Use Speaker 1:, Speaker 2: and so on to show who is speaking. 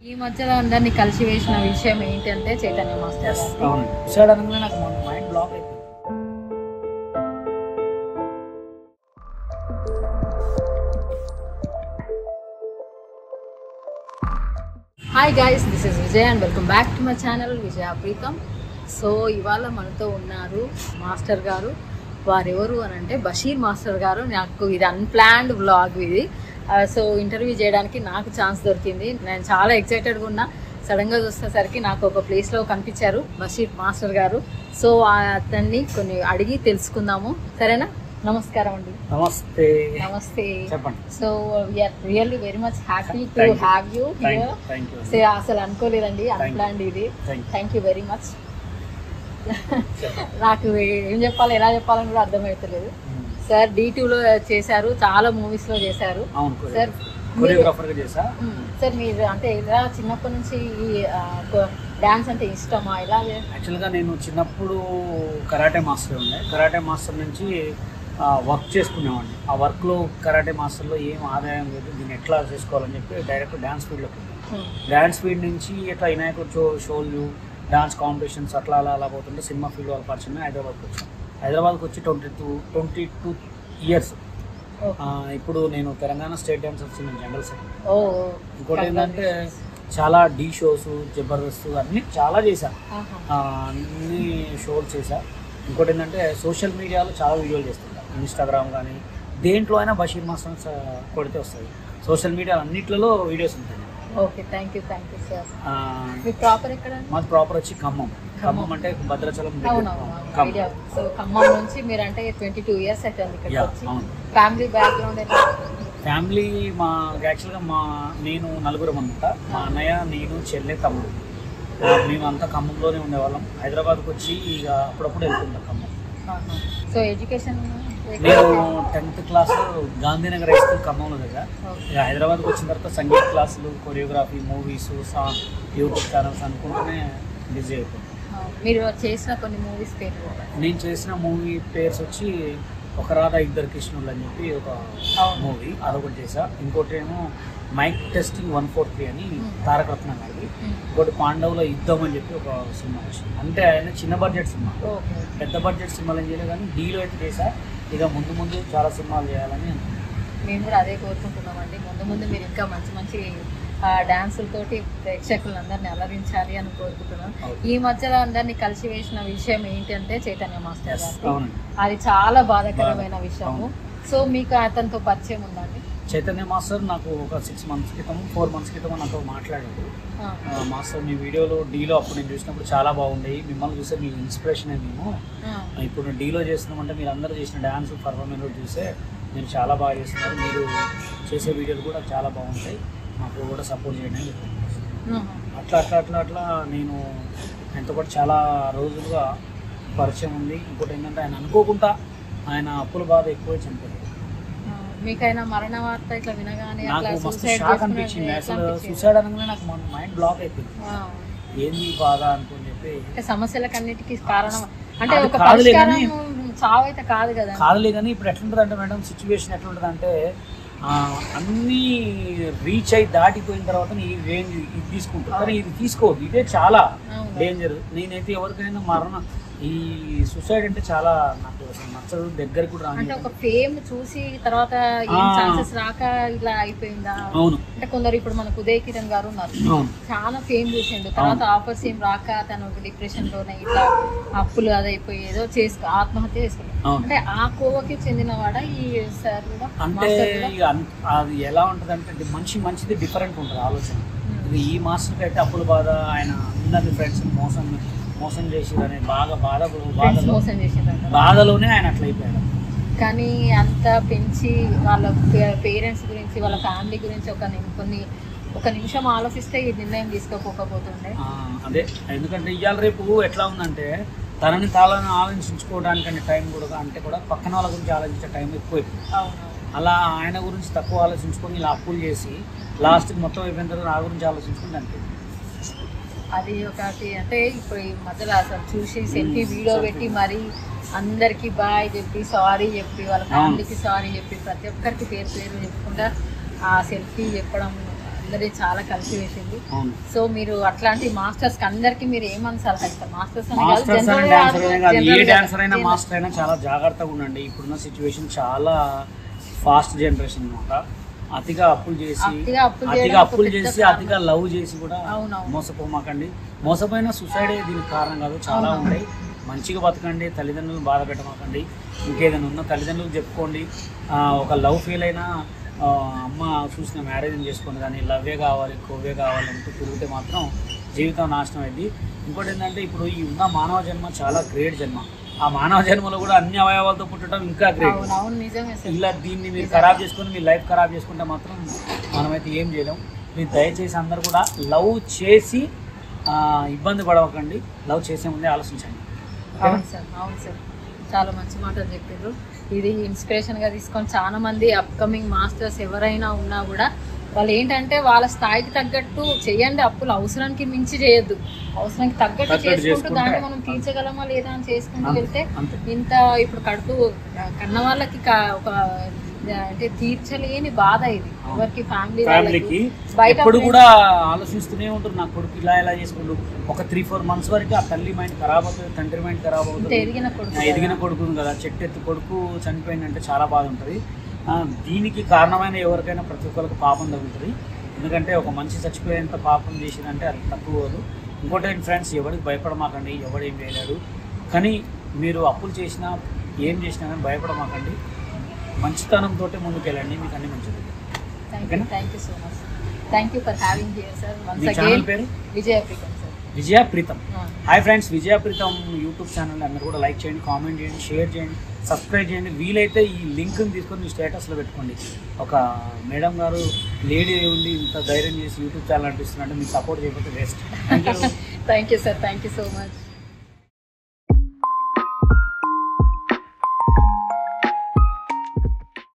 Speaker 1: ఈ మధ్యలో అందరినీ కలిసి వేసిన విషయం ఏంటంటే చైతన్య మాస్టర్
Speaker 2: ఎస్
Speaker 1: గారిది.
Speaker 2: అవునండి డిసైడ్ అనగానే నాకు మన మైండ్ బ్లాక్ అయిపోయింది
Speaker 1: hi guys this is Vijay and welcome back to my channel Vijaya Preetham so ఇవాళ మనతో ఉన్నారు మాస్టర్ గారు వారెవరు అని అంటే బషీర్ మాస్టర్ గారు నాకు ఇది అన్ప్లాన్డ్ వ్లాగ్ ఇది సో ఇంటర్వ్యూ చేయడానికి నాకు ఛాన్స్ దొరికింది నేను చాలా ఎక్సైటెడ్గా ఉన్నా సడన్గా చూసేసరికి నాకు ఒక ప్లేస్లో కనిపించారు బషీర్ మాస్టర్ గారు సో అతన్ని కొన్ని అడిగి తెలుసుకుందాము సరేనా నమస్కారం అండి
Speaker 2: నమస్తే
Speaker 1: నమస్తే
Speaker 2: చెప్పండి
Speaker 1: so we are really very much happy to
Speaker 2: Thank you.
Speaker 1: Have you
Speaker 2: thank
Speaker 1: here
Speaker 2: you thank you
Speaker 1: సే అసలు అనుకోలేదండి
Speaker 2: you.
Speaker 1: అన్ప్లాన్డ్ ఇది
Speaker 2: thank
Speaker 1: thank you very much నాకు ఏం చెప్పాలో ఎలా చెప్పాలని కూడా అర్థమవుతలేదు
Speaker 2: యూ
Speaker 1: సార్ డీ లో చేశారు చాలా మూవీస్ లో చేశారు
Speaker 2: అవును
Speaker 1: సార్
Speaker 2: కొరియోగ్రాఫర్ గా చేసా
Speaker 1: మ్మ్. సార్ మీరు అంటే ఇలా చిన్నప్పటి నుంచి ఈ డాన్స్ అంటే ఇష్టమా ఇలా
Speaker 2: యాక్చువల్గా నేను చిన్నప్పుడు కరాటే మాస్టర్ ఉండే కరాటే మాస్టర్ నుంచి వర్క్ చేసుకునేవాడిని ఆ వర్క్లో కరాటే మాస్టర్లో ఏం ఆదాయం లేదు దీన్ని ఎట్లా చేసుకోవాలని చెప్పి డైరెక్ట్ డ్యాన్స్ ఫీల్డ్లోకి వెళ్ళాను డ్యాన్స్ ఫీల్డ్ నుంచి ఇట్లా వినాయకుడు షో షోలు డాన్స్ కాంపిటీషన్స్ అట్లా అలా అలా పోతుంటే సినిమా ఫీల్డ్ వాళ్ళ పరిచయం హైదరాబాద్కి వచ్చాను హైదరాబాద్కి వచ్చి twenty two twenty two years ఇప్పుడు నేను తెలంగాణ స్టేట్ డ్యాన్స్ వచ్చిన జనరల్ సెక్రటరీ
Speaker 1: ఓ
Speaker 2: ఇంకోటి ఏంటంటే చాలా డీ షోస్ జబర్దస్త్ అన్ని చాలా చేశాను ఆ, అన్ని షోలు చేశా ఇంకోటి ఏంటంటే సోషల్ మీడియాలో చాలా వీడియోలు చేస్తుంటా ఇన్స్టాగ్రామ్ కానీ దేంట్లో అయినా బషీర్ మాస్టర్స్ కొడితే వస్తాయి సోషల్ మీడియా అన్నిట్లలో వీడియోస్ ఉంటాయి
Speaker 1: okay thank you thank you sir
Speaker 2: ఆ,
Speaker 1: మీ ప్రాపర్ ఎక్కడ
Speaker 2: మాది ప్రాపర్ వచ్చి ఖమ్మం ఖమ్మం అంటే భద్రాచలం దగ్గర.
Speaker 1: అవునవును
Speaker 2: ఖమ్మం
Speaker 1: ఐడియా సో ఖమ్మం నుంచి మీరు అంటే ట్వంటీ టూ ఇయర్స్ అవుతుంది ఇక్కడ
Speaker 2: యా
Speaker 1: వచ్చి
Speaker 2: అవును
Speaker 1: ఫ్యామిలీ బ్యాక్గ్రౌండ్ ఎలా
Speaker 2: ఫ్యామిలీ మా యాక్చువల్గా మా నేను నలుగురం అనమాట మా అన్నయ్య నేను చెల్లె తమ్ముడు ఆ, మేమంతా ఖమ్మంలోనే ఉండేవాళ్ళం హైదరాబాద్కి వచ్చి ఇక అప్పుడప్పుడు వెళ్తుంటాం ఖమ్మం
Speaker 1: సో ఎడ్యుకేషన్
Speaker 2: నేను tenth class Gandhinagar high school ఖమ్మంలో దగ్గర ఇక హైదరాబాద్కి వచ్చిన తర్వాత సంగీత క్లాసులు choreography movies song YouTube channels అనుకుంటూనే బిజీ అయిపోయింది
Speaker 1: మీరు చేసిన కొన్ని మూవీస్ పేరు
Speaker 2: నేను చేసిన మూవీ పేర్స్ వచ్చి ఒక రాధ ఇద్దరు కృష్ణులు అని చెప్పి ఒక
Speaker 1: అవును.
Speaker 2: మూవీ అదొకటి చేసా ఇంకోటి ఏమో mike testing one four three అని
Speaker 1: Hmm.
Speaker 2: తారక రత్న గారిది ఇంకోటి పాండవుల యుద్ధం అని చెప్పి ఒక సినిమా వచ్చింది అంటే ఆయన చిన్న బడ్జెట్ సినిమా
Speaker 1: ఓకే
Speaker 2: పెద్ద బడ్జెట్ సినిమాలు ఏం చేయలేదు కానీ డీలో అయితే చేసా ఇక ముందు ముందు చాలా సినిమాలు చేయాలని అనుకుంటున్నాను.
Speaker 1: మేము కూడా అదే కోరుకుంటున్నామండి ముందు ముందు మీరు ఇంకా మంచి మంచి డాన్సులతోటి ప్రేక్షకులను అందరినీ అలరించాలి అని కోరుకుంటున్నాం
Speaker 2: అవును.
Speaker 1: ఈ మధ్యలో అందరినీ కలిసి వేసిన విషయం ఏంటంటే చైతన్య మాస్టర్
Speaker 2: Yes,
Speaker 1: గారి
Speaker 2: అవునండి
Speaker 1: అది చాలా బాధాకరమైన
Speaker 2: బాధ.
Speaker 1: విషయము
Speaker 2: అవును.
Speaker 1: సో మీకు అతనితో పరిచయం ఉందండి
Speaker 2: చైతన్య మాస్టర్ నాకు ఒక సిక్స్ మంత్స్ క్రితం ఫోర్ మంత్స్ క్రితం నాతో మాట్లాడాడు
Speaker 1: ఆ,
Speaker 2: ఆ, మాస్టర్ మీ వీడియోలో డీలో అప్పుడు నేను చూసినప్పుడు చాలా బాగుండేవి మిమ్మల్ని చూసే మీ ఇన్స్పిరేషన్ మేము
Speaker 1: ఆ,
Speaker 2: ఇప్పుడు డీలో చేస్తున్నామంటే మీరు అందరూ చేసిన డ్యాన్స్ పర్ఫార్మెన్స్ కూడా చూసే మీరు చాలా బాగా చేస్తున్నారు మీరు చేసే వీడియోలు కూడా చాలా బాగుంటాయి మాకు కూడా సపోర్ట్ చేయండి అని చెప్పాను.
Speaker 1: ఆ,
Speaker 2: అట్లా అట్లా అట్లా అట్లా నేను ఆయనతో పాటు చాలా రోజులుగా పరిచయం ఉంది ఇంకోటి ఏంటంటే ఆయన అనుకోకుండా ఆయన అప్పుల బాధ ఎక్కువ చనిపోయాడు
Speaker 1: ఆ, మీకైనా మరణ వార్త ఇట్లా వినగానే అట్లా
Speaker 2: నాకు మస్తు
Speaker 1: suicide
Speaker 2: షాక్
Speaker 1: చేసుకునే
Speaker 2: అనిపించింది
Speaker 1: ఎట్లా
Speaker 2: అసలు
Speaker 1: అనిపించింది?
Speaker 2: సూసైడ్ అనగానే నాకు మన మైండ్ బ్లాక్ అయిపోయింది
Speaker 1: ఆ,
Speaker 2: ఏంది ఈ బాధ అనుకుని చెప్పి
Speaker 1: అంటే సమస్యలకన్నిటికీ కారణం అంటే
Speaker 2: అది
Speaker 1: ఒక
Speaker 2: కాదులే
Speaker 1: పరిష్కారం
Speaker 2: కానీ-
Speaker 1: చావు అయితే కాదు కదా
Speaker 2: కాదులే కానీ ఇప్పుడు ఎట్లుంటుంది అంటే మేడం సిచ్యువేషన్ ఎట్లుంటుంది అంటే అన్నీ రీచ్ అయి దాటిపోయిన తర్వాత ఈ రేంజ్ ఇది తీసుకుంటుంది కానీ ఇది తీసుకోవద్దు ఇదే చాలా
Speaker 1: అవును.
Speaker 2: డేంజర్ నేనైతే ఎవరికైనా మరణ ఈ సూసైడ్ అంటే చాలా నాకు అసలు నచ్చదు దగ్గరికి కూడా
Speaker 1: అంటే
Speaker 2: రాని
Speaker 1: ఒక ఫేమ్ చూసి తర్వాత ఏం
Speaker 2: ఆ.
Speaker 1: ఛాన్సెస్ రాక ఇలా అయిపోయిందా
Speaker 2: అవును
Speaker 1: అంటే కొందరు ఇప్పుడు మనకు ఉదయ్ కిరణ్ గారు ఉన్నారు
Speaker 2: అవును
Speaker 1: చాలా ఫేమ్ చూసిండు తర్వాత ఆఫర్స్ ఏం రాక తను ఒక డిప్రెషన్ లోనే ఇట్లా అప్పులు అదైపోయి ఏదో చేసుకో ఆత్మహత్య చేసుకున్నాడు
Speaker 2: అవును
Speaker 1: అంటే ఆ కోవకి చెందినవాడ ఈ సార్ కూడా
Speaker 2: అంటే
Speaker 1: మాస్టర్ కూడా?
Speaker 2: ఇక అన్- అది ఎలా ఉంటుంది అంటే మనిషి మంచిది డిఫరెంట్ ఉంటుంది ఆలోచన ఇది ఈ మాస్టర్కి అయితే అప్పుల బాధ ఆయన అందరి ఫ్రెండ్స్ మోసం మోసం చేసి అనే బాగా బాధ
Speaker 1: Friends
Speaker 2: బాధలో
Speaker 1: మోసం చేసిండ్రు
Speaker 2: బాధలోనే ఆయన అట్లా అయిపోయాడు
Speaker 1: కానీ అంత పెంచి వాళ్ళ పేరెంట్స్ గురించి వాళ్ళ ఫ్యామిలీ గురించి ఒక ని- కొన్ని ఒక నిమిషం ఆలోచిస్తే ఈ నిర్ణయం తీసుకోకపోతుండే
Speaker 2: ఆ, అదే ఎందుకంటే ఇవాళ రేపు ఎట్లా ఉందంటే తనని తాళని ఆలోచించుకోవడానికంటే టైం కూడా అంటే కూడా పక్కన వాళ్ళ గురించి ఆలోచించే టైం ఎక్కువ
Speaker 1: అవును
Speaker 2: అలా ఆయన గురించి తక్కువ ఆలోచించుకొని ఇలా అప్పులు చేసి లాస్ట్కి మొత్తం అయిపోయిన తర్వాత నా గురించి ఆలోచించుకుని అంతే
Speaker 1: అది ఒకటి అంటే ఇప్పుడు ఈ మధ్యలో అసలు చూసి సెల్ఫీ వీడియో పెట్టి మరి అందరికి బాయ్ చెప్పి సారీ చెప్పి వాళ్ళ ఫ్యామిలీకి సారీ చెప్పి ప్రతి ఒక్కరికి పేరు పేరు చెప్పుకుంటా ఆ సెల్ఫీ చెప్పడం అందరి చాలా కలిసి వేసింది
Speaker 2: అవును
Speaker 1: సో మీరు అట్లాంటి మాస్టర్స్ కి అందరికి మీరు ఏమని సలహా ఇస్తారు మాస్టర్స్ అని కాదు,
Speaker 2: మాస్టర్స్ అయినా
Speaker 1: general
Speaker 2: డాన్సర్ అయినా కాదు ఏ
Speaker 1: general గా-
Speaker 2: డాన్సర్ అయినా
Speaker 1: general.
Speaker 2: మాస్టర్ అయినా చాలా జాగ్రత్తగా ఉండండి ఇప్పుడున్న సిచ్యువేషన్ చాలా ఫాస్ట్ జనరేషన్ అనమాట అతిగా అప్పులు చేసి
Speaker 1: అతిగా అప్పులు
Speaker 2: అతిగా
Speaker 1: చేయడం
Speaker 2: అప్పులు
Speaker 1: ఒక పెద్ద
Speaker 2: చేసి
Speaker 1: కారణం.
Speaker 2: అతిగా లవ్ చేసి కూడా
Speaker 1: అవునవును.
Speaker 2: మోసపోమాకండి మోసపోయిన సుసైడ్ దీనికి కారణం కాదు చాలా
Speaker 1: అవునవును.
Speaker 2: ఉంటాయి మంచిగా బతకండి తల్లిదండ్రులను బాధ పెట్టమాకండి ఇంకేదైనా ఉన్నా తల్లిదండ్రులకు చెప్పుకోండి ఆ, ఒక లవ్ ఫెయిల్ అయినా ఆ, అమ్మ చూసిన మ్యారేజ్ చేసుకోండి కానీ లవ్వే కావాలి కొవ్వే కావాలి అంటూ తిరిగితే మాత్రం జీవితం నాశనం అయింది ఇంకోటి ఏంటంటే ఇప్పుడు ఈ ఉన్న మానవ జన్మ చాలా గ్రేట్ జన్మ ఆ మానవ జన్మలో కూడా అన్ని అవయవాలతో పుట్టడం ఇంకా గ్రేట్
Speaker 1: అవును అవును నిజమే సార్
Speaker 2: ఇలా దీన్ని మీరు ఖరాబ్ చేసుకొని మీ లైఫ్ ఖరాబ్ చేసుకుంటే మాత్రం మనమైతే ఏం చేయలేం మీరు దయచేసి అందరు కూడా లవ్ చేసి ఆ, ఇబ్బంది పడవకండి లవ్ చేసే ముందే ఆలోచించండి
Speaker 1: అవును సార్ అవును సార్ చాలా మంచి మాటలు చెప్పారు ఇది ఇన్స్పిరేషన్ గా తీసుకొని చాలా మంది అప్కమింగ్ మాస్టర్స్ ఎవరైనా ఉన్నా కూడా వాళ్ళు ఏంటంటే వాళ్ళ స్థాయికి తగ్గట్టు చేయండి అప్పులు అవసరానికి మించి చేయొద్దు అవసరానికి తగ్గట్టు
Speaker 2: తగ్గట్టు
Speaker 1: చేసుకుంటూ
Speaker 2: చేసుకుంటే
Speaker 1: దాన్ని మనం తీర్చగలమా లేదా అని చేసుకుంటూ
Speaker 2: అంతే,
Speaker 1: వెళ్తే
Speaker 2: అంతే.
Speaker 1: ఇంత ఇప్పుడు కడుపు కన్న వాళ్ళకి కా- ఒక అంటే తీర్చలేని బాధ ఇది
Speaker 2: అవును.
Speaker 1: ఎవరికి ఫ్యామిలీ
Speaker 2: ఫ్యామిలీకి
Speaker 1: బయట
Speaker 2: ఎప్పుడు
Speaker 1: friends-
Speaker 2: కూడా ఆలోచిస్తూనే ఉంటారు నా కొడుకు ఇలా ఇలా చేసుకుంటూ ఒక త్రీ ఫోర్ మంత్స్ వరకు ఆ తల్లి మైండ్ ఖరాబ్ అవుతుంది తండ్రి మైండ్ ఖరాబ్
Speaker 1: ఇంత
Speaker 2: అవుతుంది
Speaker 1: ఎదిగిన కొడుకు
Speaker 2: ఆ ఎదిగిన కొడుకు ఉంది కదా చెట్టు ఎత్తి కొడుకు చనిపోయిందంటే చాలా బాధ ఉంటుంది ఆ, దీనికి కారణమైన ఎవరికైనా ప్రతి ఒక్కరికి పాపం తగులుతుంది ఎందుకంటే ఒక మనిషి చచ్చిపోయేంత పాపం చేసిందంటే అది తక్కువ కాదు ఇంకోటి ఏంటి ఫ్రెండ్స్ ఎవరికి భయపడమాకండి ఎవడు ఏం చేయలేడు కానీ మీరు అప్పులు చేసినా ఏం చేసినా కానీ భయపడమాకండి మంచితనంతో ముందుకెళ్ళండి మీకు అన్ని మంచిది
Speaker 1: thank you thank you so much thank you for having here sir once
Speaker 2: మీ ఛానల్
Speaker 1: అగైన్
Speaker 2: పేరు
Speaker 1: Vijaya Preetham sir
Speaker 2: Vijaya Preetham hi friends Vijaya Preetham YouTube channel అందరూ కూడా లైక్ చేయండి కామెంట్ చేయండి షేర్ చేయండి సబ్స్క్రైబ్ చేయండి వీలైతే ఈ లింక్ని తీసుకొని మీ స్టేటస్లో పెట్టుకోండి ఒక మేడం గారు లేడీ ఉండి ఇంత ధైర్యం చేసి యూట్యూబ్ ఛానల్ నడిపిస్తున్నట్టు మీకు సపోర్ట్ చేయకపోతే waste thank you
Speaker 1: thank you sir thank you so much